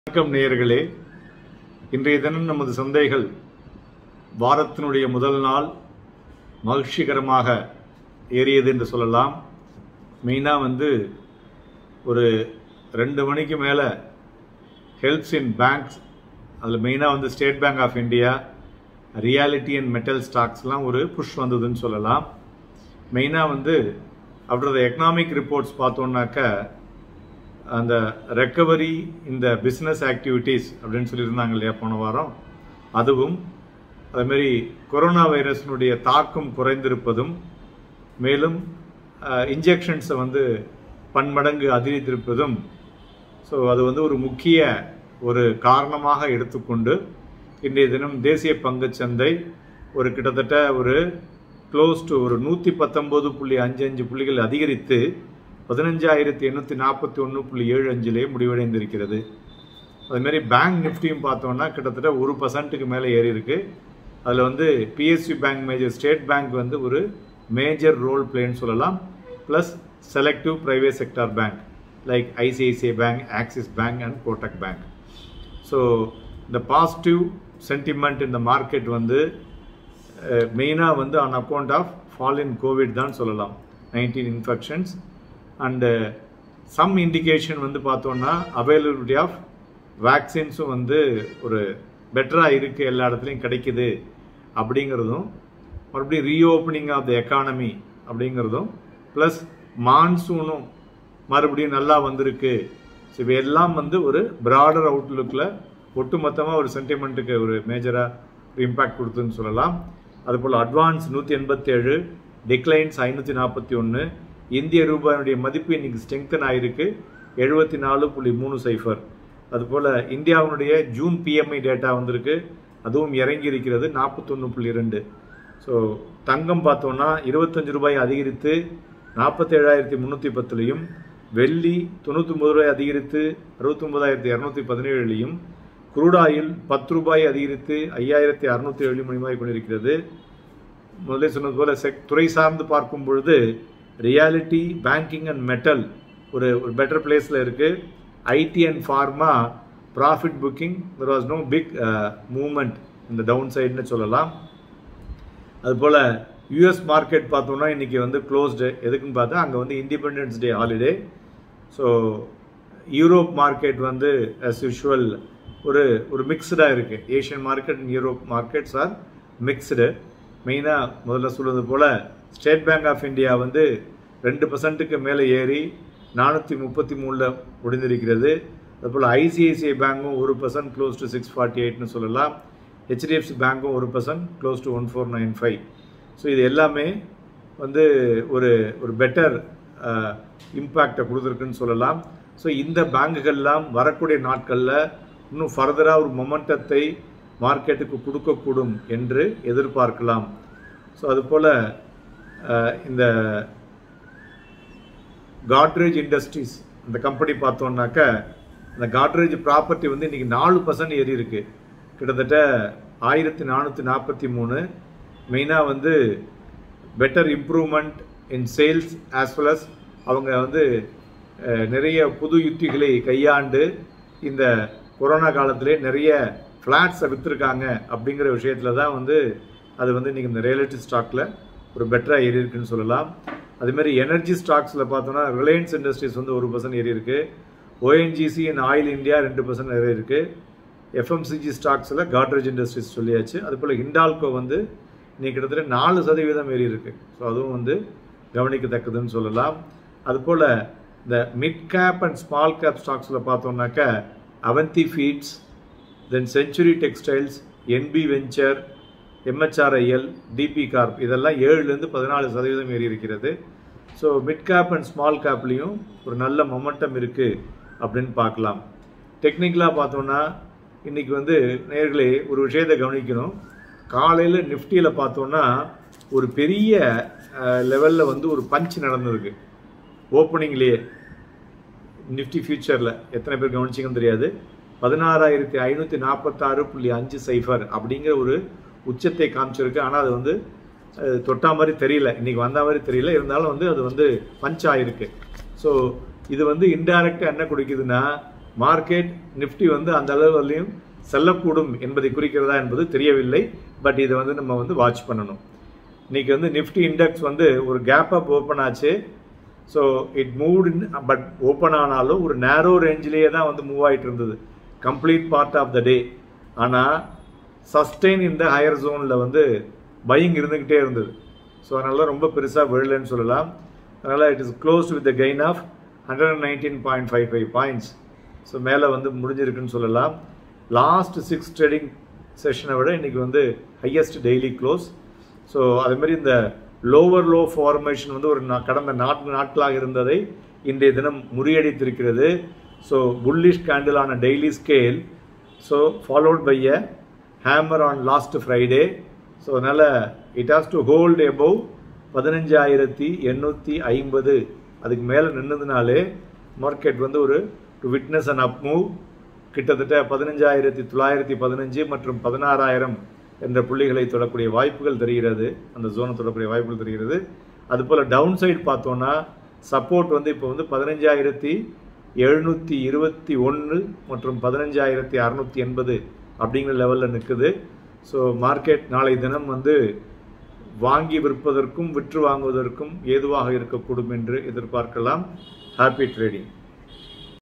வணக்கம் நேயர்களே இன்றைய தினம் நமது சந்தைகள் வாரத்தினுடைய முதல் நாள் மகிழ்ச்சிகரமாக ஏறியது என்று சொல்லலாம் மெயினாக வந்து ஒரு ரெண்டு மணிக்கு மேலே ஹெல்ப்ஸ் இன் பேங்க்ஸ் அதில் மெயினாக வந்து State Bank of India reality and metal ஸ்டாக்ஸ்லாம் ஒரு புஷ் வந்ததுன்னு சொல்லலாம் மெயினாக வந்து ஆஃப்டர் த எக்கனாமிக் ரிப்போர்ட்ஸ் பார்த்தோன்னாக்க அந்த ரெக்கவரி இந்த பிஸ்னஸ் ஆக்டிவிட்டீஸ் அப்படின்னு சொல்லியிருந்தாங்க இல்லையா போன வாரம் அதுவும் அதுமாரி கொரோனா வைரஸினுடைய தாக்கம் குறைந்திருப்பதும் மேலும் இன்ஜெக்ஷன்ஸை வந்து பன்மடங்கு அதிகரித்திருப்பதும் ஸோ அது வந்து ஒரு முக்கிய ஒரு காரணமாக எடுத்துக்கொண்டு இன்றைய தினம் தேசிய பங்குச்சந்தை ஒரு கிட்டத்தட்ட ஒரு க்ளோஸ் டு ஒரு நூற்றி பத்தொம்போது புள்ளி அஞ்சு அஞ்சு புள்ளிகள் அதிகரித்து பதினஞ்சாயிரத்தி எண்ணூற்றி நாற்பத்தி ஒன்று புள்ளி ஏழு அஞ்சிலே முடிவடைந்திருக்கிறது அதுமாரி பேங்க் நிஃப்டியும் பார்த்தோம்னா கிட்டத்தட்ட ஒரு பர்சன்ட்டுக்கு மேலே ஏறி இருக்கு அதில் வந்து PSC bank major State Bank வந்து ஒரு மேஜர் ரோல் பிளேன்னு சொல்லலாம் plus selective private sector bank like ICICI Bank Axis Bank and Kotak Bank so இந்த பாசிட்டிவ் சென்டிமெண்ட் இந்த மார்க்கெட் வந்து மெயினாக வந்து on account of fall in Covid தான் சொல்லலாம் nineteen infections and some indication வந்து பார்த்தோன்னா அவைலபிலிட்டி ஆஃப் வேக்சின்ஸும் வந்து ஒரு பெட்டராக இருக்குது எல்லா இடத்துலையும் கிடைக்குது அப்படிங்கிறதும் மறுபடியும் ரீஓப்பனிங் ஆஃப் த எக்கானமி அப்படிங்கிறதும் ப்ளஸ் மான்சூனும் மறுபடியும் நல்லா வந்திருக்கு ஸோ இவையெல்லாம் வந்து ஒரு ப்ராடர் அவுட்லுக்கில் ஒட்டுமொத்தமாக ஒரு சென்டிமெண்ட்டுக்கு ஒரு மேஜராக ஒரு இம்பேக்ட் கொடுத்துன்னு சொல்லலாம் அதுபோல் அட்வான்ஸ் நூற்றி எண்பத்தேழு டிக்ளைன்ஸ் ஐநூற்றி நாற்பத்தி ஒன்று இந்திய ரூபாயினுடைய மதிப்பு இன்னைக்கு ஸ்ட்ரெங்தன் ஆயிருக்கு எழுபத்தி நாலு புள்ளி மூணு சைஃபர் அதுபோல் இந்தியாவினுடைய ஜூன் பிஎம்ஐ டேட்டா வந்திருக்கு அதுவும் இறங்கி இருக்கிறது நாற்பத்தொன்று புள்ளி ரெண்டு ஸோ தங்கம் பார்த்தோன்னா இருபத்தஞ்சு ரூபாய் அதிகரித்து நாற்பத்தேழாயிரத்தி முந்நூற்றி பத்துலையும் வெள்ளி தொண்ணூற்றொம்பது ரூபாய் அதிகரித்து அறுபத்தொம்பதாயிரத்தி இரநூத்தி பதினேழுலையும் குரூடாயில் பத்து ரூபாய் அதிகரித்து ஐயாயிரத்தி அறுநூத்தி ஏழு மணிமாய் கொண்டிருக்கிறது முதலே சொன்னது போல செக் துறை சார்ந்து பார்க்கும் பொழுது ரியாலிட்டி பேங்கிங் அண்ட் மெட்டல் ஒரு ஒரு பெட்டர் பிளேஸில் இருக்குது IT and pharma profit booking there was no big moment இந்த டவுன் சைடுன்னு சொல்லலாம் அதுபோல் யூஎஸ் மார்க்கெட் பார்த்தோம்னா இன்றைக்கி வந்து க்ளோஸ்டு எதுக்குன்னு பார்த்தா அங்கே வந்து Independence Day holiday so Europe market வந்து அஸ் யூஷுவல் ஒரு ஒரு மிக்சடாக இருக்குது Asian market and Europe markets are mixed மெயினாக முதல்ல சொல்வது போல் ஸ்டேட் பேங்க் ஆஃப் இந்தியா வந்து ரெண்டு பர்சன்ட்டுக்கு மேலே ஏறி நானூற்றி முப்பத்தி மூணில் முடிந்திருக்கிறது அதுபோல் ஐசிஐசிஐ பேங்க்கும் ஒரு percent close to six forty எயிட்னு சொல்லலாம் ஹெச்டிஎஃப்சி பேங்க்கும் ஒரு percent close to one four nine five so இது எல்லாமே வந்து ஒரு ஒரு பெட்டர் இம்பேக்டை கொடுத்துருக்குன்னு சொல்லலாம் ஸோ இந்த பேங்குகள்லாம் வரக்கூடிய நாட்களில் இன்னும் ஃபர்தராக ஒரு மொமெண்டத்தை மார்க்கெட்டுக்கு கொடுக்கக்கூடும் என்று எதிர்பார்க்கலாம் ஸோ அதுபோல் இந்த காட்ரேஜ் இண்டஸ்ட்ரீஸ் அந்த கம்பெனி பார்த்தோம்னாக்க அந்த காட்ரேஜ் ப்ராப்பர்ட்டி வந்து இன்றைக்கி நாலு பர்சன்ட் ஏறி இருக்கு கிட்டத்தட்ட ஆயிரத்தி நானூற்றி நாற்பத்தி மூணு மெயினாக வந்து better improvement in sales as well as அவங்க வந்து நிறைய புது யுத்திகளை கையாண்டு இந்த கொரோனா காலத்திலே நிறைய ஃப்ளாட்ஸை விற்றுருக்காங்க அப்படிங்கிற விஷயத்தில் தான் வந்து அது வந்து இன்றைக்கி இந்த ரியலிட்டி ஸ்டாக்கில் ஒரு பெட்டராக ஏறி இருக்குன்னு சொல்லலாம் அதுமாரி எனர்ஜி ஸ்டாக்ஸில் பார்த்தோன்னா ரிலையன்ஸ் இண்டஸ்ட்ரீஸ் வந்து ஒரு பர்சன்ட் ஏறி இருக்கு ஓஎன்ஜிசி அண்ட் ஆயில் இந்தியா ரெண்டு பர்சன்ட் ஏறி இருக்கு எஃப்எம்சிஜி ஸ்டாக்ஸில் காட்ரேஜ் இண்டஸ்ட்ரீஸ் சொல்லியாச்சு அதுபோல் ஹிண்டால்கோ வந்து இன்னைக்கு கிட்டத்தட்ட நாலு சதவீதம் ஏறி இருக்கு ஸோ அதுவும் வந்து கவனிக்கத்தக்கதுன்னு சொல்லலாம் அதுபோல் இந்த mid cap and small cap ஸ்டாக்ஸில் பார்த்தோம்னாக்க Avanti Feeds then Century Textiles NB Venture MHRIL DB Corp இதெல்லாம் ஏழுலேருந்து பதினாலு சதவீதம் ஏறி இருக்கிறது so mid cap and small கேப்லேயும் ஒரு நல்ல மொமெண்டம் இருக்குது அப்படின்னு பார்க்கலாம் டெக்னிக்கலாக பார்த்தோன்னா இன்றைக்கி வந்து நேர்களே ஒரு விஷயத்தை கவனிக்கணும் காலையில் நிஃப்டியில் பார்த்தோன்னா ஒரு பெரிய லெவலில் வந்து ஒரு பஞ்ச் நடந்திருக்கு ஓப்பனிங்லேயே நிஃப்டி ஃபியூச்சரில் எத்தனை பேர் கவனிச்சிங்கன்னு தெரியாது பதினாறாயிரத்தி ஐநூற்றி நாற்பத்தாறு புள்ளி அஞ்சு சைஃபர் அப்படிங்கிற ஒரு உச்சத்தை காமிச்சிருக்கு ஆனால் அது வந்து தொட்டா மாதிரி தெரியல இன்னைக்கு வந்த மாதிரி தெரியல இருந்தாலும் வந்து அது வந்து பஞ்ச் ஆயிருக்கு ஸோ இது வந்து இன்டைரக்டாக என்ன கொடுக்குதுன்னா மார்க்கெட் நிஃப்டி வந்து அந்த அளவுலையும் செல்லக்கூடும் என்பதை குறிக்கிறதா என்பது தெரியவில்லை பட் இதை வந்து நம்ம வந்து வாட்ச் பண்ணணும் இன்னைக்கு வந்து நிஃப்டி இண்டெக்ஸ் வந்து ஒரு கேப் அப் ஓப்பன் ஆச்சு so it moved but open ஆனாலும் ஒரு நேரோ ரேஞ்சிலேயே தான் வந்து மூவ் ஆகிட்டு இருந்தது complete part of the day ஆனால் சஸ்டெயின் இந்த ஹையர் ஜோனில் வந்து பையிங் இருந்துக்கிட்டே இருந்தது ஸோ அதனால ரொம்ப பெருசாக விழலன்னு சொல்லலாம் அதனால் it is close with the gain of hundred and nineteen point five five points so மேலே வந்து முடிஞ்சிருக்குன்னு சொல்லலாம் லாஸ்ட் சிக்ஸ் ட்ரேடிங் செஷனை விட இன்றைக்கி வந்து ஹையஸ்ட் டெய்லி க்ளோஸ் ஸோ அதேமாதிரி இந்த லோவர் லோ ஃபார்மேஷன் வந்து ஒரு நா- கடந்த நான்கு நாட்களாக இருந்ததை இன்றைய தினம் முறியடித்திருக்கிறது ஸோ புல்லிஷ் கேண்டில் ஆன daily scale so followed by a hammer on last Friday so அதனால் it has to hold above பதினஞ்சாயிரத்தி எண்ணூற்றி ஐம்பது அதுக்கு மேலே நின்னதுனாலே மார்க்கெட் வந்து ஒரு to witness and up move கிட்டத்தட்ட பதினஞ்சாயிரத்தி தொள்ளாயிரத்தி பதினஞ்சு மற்றும் பதினாறாயிரம் என்ற புள்ளிகளை தொடக்கூடிய வாய்ப்புகள் தெரிகிறது அந்த ஜோனை தொடக்கூடிய வாய்ப்புகள் தெரிகிறது அதுபோல் டவுன் சைடு பார்த்தோன்னா சப்போர்ட் வந்து இப்போ வந்து பதினஞ்சாயிரத்தி எழுநூற்றி இருபத்தி ஒன்று மற்றும் பதினஞ்சாயிரத்தி அறநூற்றி எண்பது அப்படிங்கிற லெவலில் நிற்குது ஸோ மார்க்கெட் நாளை தினம் வந்து வாங்கி விற்பதற்கும் விற்று வாங்குவதற்கும் ஏதுவாக இருக்கக்கூடும் என்று எதிர்பார்க்கலாம் ஹாப்பி ட்ரேடிங்